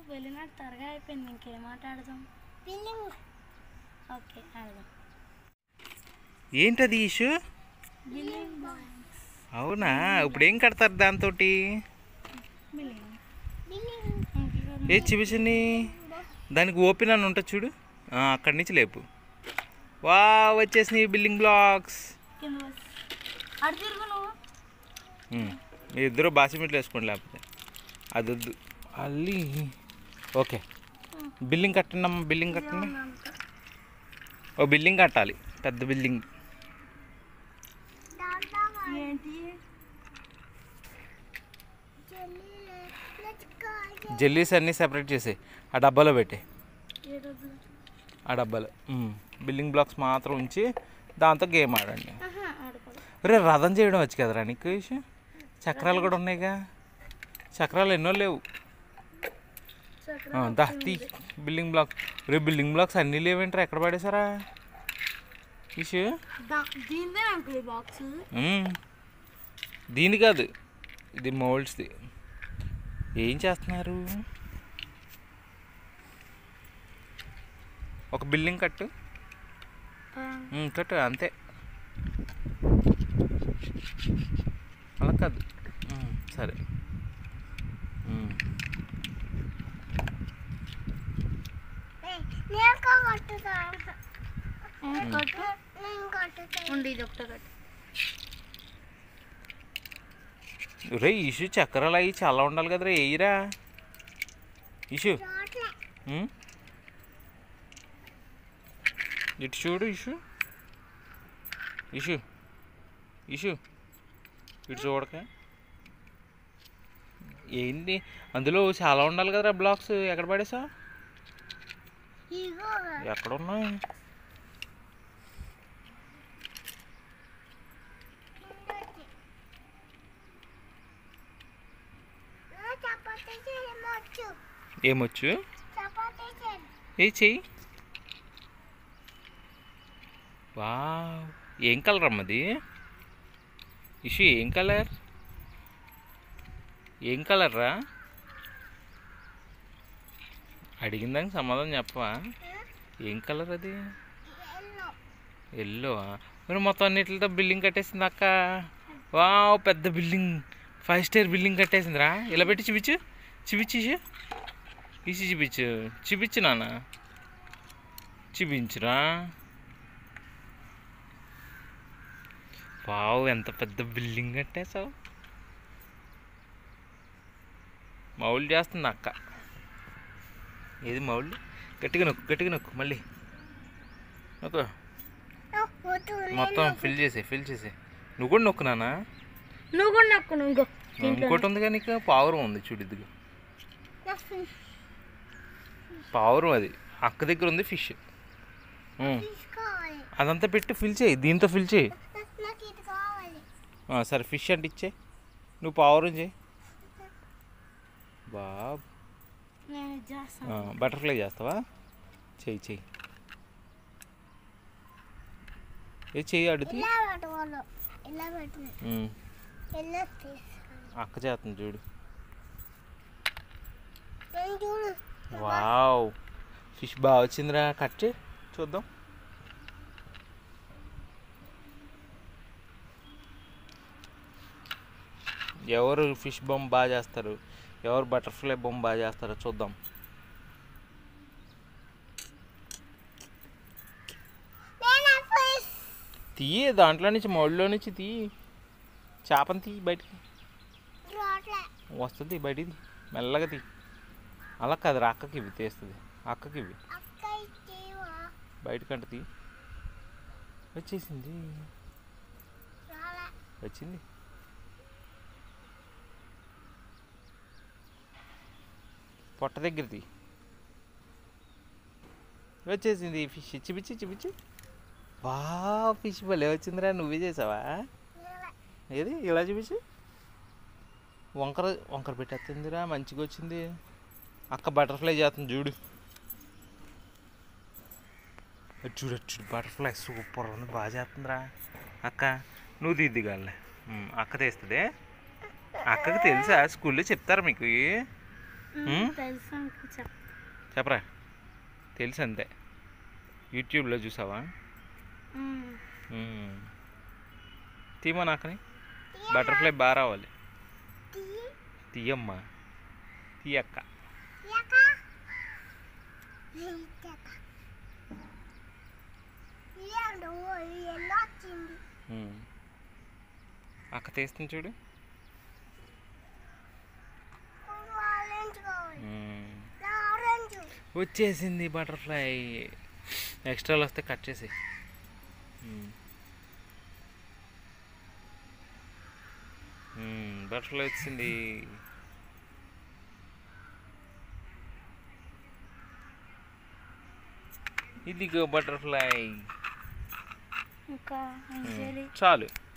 వెళ్ళినట్టు త్వరగా అయిపోయింది ఇంకేం ఆట ఆడదాం బిల్లింగ్ ఓకే ఆడదాం ఏంటది ఇష్యూ బిల్లింగ్ అవునా ఇప్పుడు ఏం కడతారు దాంతో బిల్లింగ్ బిల్లింగ్ ఏ చూపించండి దానికి ఓపెన్ అని ఉంటుంది చూడు ఆ, అక్కడి నుంచి లేపు వా వచ్చేసినాయి బిల్డింగ్ బ్లాక్స్ కింద బస్ అటు తిరుగు నువ్వు మీ ఇద్దరు బాసిమెట్లు వేసుకోండి లేకపోతే అది వద్దు అల్లి ఓకే బిల్డింగ్ కట్టండి అమ్మ బిల్డింగ్ కట్టండి ఓ బిల్డింగ్ కట్టాలి పెద్ద బిల్డింగ్ దాంట్లో ఏంటి జల్లి లెట్స్ గో జెల్లీస్ అన్నీ సెపరేట్ చేసి ఆ డబ్బాలో పెట్టే ఏ డబ్బులు ఆ డబ్బాలో మ్. బిల్డింగ్ బ్లాక్స్ మాత్రం ఉంచి దాంతో గేమ్ ఆడండి ఆహా ఆడుకోవాలి రే రథం చేయడం వచ్చు కదరా నీకు ఇషు? చక్రాలు కూడా ఉన్నాయిగా చక్రాలు ఎన్నో లేవు ఆ, దా తీ బిల్డింగ్ బ్లాక్ రే బిల్డింగ్ బ్లాక్స్ అన్నీ లేవేంట్రా ఎక్కడ పడేసారా ఇషు దీనిదే అంకుల్ ఈ బాక్స్ మ్మ్. దీని కాదు ఇది మోల్డ్స్ది ఏం చేస్తున్నారు ఒక బిల్డింగ్ కట్టు మ్మ్, కట్టు అంతే అలా కాదు మ్మ్, సరే మ్మ్. నేను కొట్టుతా కట్టు నేను కొట్టుతా ఉండి ఇది ఒకటి కట్టు రే ఇషు చక్రాలు అవి చాలా ఉండాలి కదరా వేయిరా ఇషు చోట్ల మ్మ్? ఇటు చూడు ఇషు ఇషు ఇషు ఇటు చూడక ఏంటి అందులో చాలా ఉండాలి కదరా బ్లాక్స్ ఎక్కడ పడేసా ఇగో ఎక్కడ ఉన్నాయి చపాతీ చేయమొచ్చు ఏమొచ్చు చపాతీ చేయి ఏ చెయ్యి వా ఏం కలర్ అమ్మది ఇషు ఏం కలర్ ఏం కలర్ రా అడిగిన దానికి సమాధానం చెప్పవా ఏం కలర్ అది ఎల్లో ఎల్లో మరి మొత్తం అన్నిటితో బిల్డింగ్ కట్టేసింది అక్క వా పెద్ద బిల్డింగ్ ఫైవ్ స్టార్ బిల్డింగ్ కట్టేసిందిరా ఇలా పెట్టి చూపించు చూపించు ఇసి చూపించు చూపించు నాన్న చూపించురా వావ్ ఎంత పెద్ద బిల్డింగ్ కట్టేసావు మౌలు చేస్తుంది అక్క ఏది మౌలు గట్టిగా నొక్కు గట్టిగా నొక్కు మళ్ళీ నొక్కు వద్దు మొత్తం ఫిల్ చేసే ఫిల్ చేసే నువ్వు కూడా నొక్కు నాన్న నువ్వు కూడా నాకు ఇంకో ఇంకోటి ఉంది కానీ నీకు పావురం ఉంది చూడు ఇదిగో పావురం అది అక్క దగ్గర ఉంది ఫిష్ తీసుకోవాలి అదంతా పెట్టి ఫిల్ చేయి దీంతో ఫిల్ చేయి నాకు ఇది కావాలి ఆ, సరే ఫిష్ అంటే ఇచ్చే నువ్వు పావురం చేయి బాబ్ నేను ఇది చేస్తాను బటర్ఫ్లై చేస్తావా చెయ్యి చెయ్యి ఏ చెయ్యి అడుగుతుంది ఇలా పెట్టుకోవాలి ఇలా పెట్టు ఇలా తీసుకోవాలి అక్క చేస్తుంది చూడు నేను చూడు వావ్ ఫిష్ బాగా వచ్చిందిరా కట్ చేయి చూద్దాం ఎవరు ఫిష్ బొమ్మ బాగా చేస్తారు ఎవరు బటర్ఫ్లై బొమ్మ బాగా చేస్తారో చూద్దాం నేను ఫిష్ తీయి దాంట్లో నుంచి మొళ్ళలో నుంచి తీయి చేపని తీయి బయటికి రోట్లే వస్తుంది బయటికి మెల్లగా తీ అలా కాదు రా అక్కకి ఇవి తీస్తుంది అక్కకి ఇవి అక్క ఇచ్చేవా బయటకంట తీ వచ్చేసింది రాలే వచ్చింది పొట్ట దగ్గర తీ వచ్చేసింది ఫిష్ చిపిచ్చి చిపిచ్చి బా ఫిష్ భలే వచ్చిందిరా నువ్వే చేసావా రాలే ఏది ఇలా చూపించు వంకర వంకర పెట్టేస్తుందిరా మంచిగా వచ్చింది అక్క బటర్ఫ్లై చేస్తుంది చూడు అది చూడు అది చూడు బటర్ఫ్లై సూపర్ ఉంది బాగా చేస్తుందిరా అక్క నువ్వు దిద్దిగాలే అక్క తీస్తుంది అక్కకి తెలుసా స్కూల్లో చెప్తారా మీకు ఉమ్? తెలుసు అంకుల్ చెప్ చెప్పరా తెలుసు అంతే యూట్యూబ్లో చూసావా మ్మ్. మ్మ్. తీమా నాకని బటర్ఫ్లై బాగా రావాలి తీ తీయమ్మా తీయక్క యాక ఇంతక ఇలాంటి ఎల్లో వచ్చింది మ్మ్. అక్క తీస్తుంది చూడు ఆరెంజ్ కావాలి మ్మ్. నా ఆరెంజ్ వచ్చేసింది బటర్ఫ్లై ఎక్స్ట్రాలు వస్తే కట్ చేసి బటర్ఫ్లై వచ్చింది ఇదిగో బటర్ఫ్లై ఇంకా ఏం చేయాలి చాలు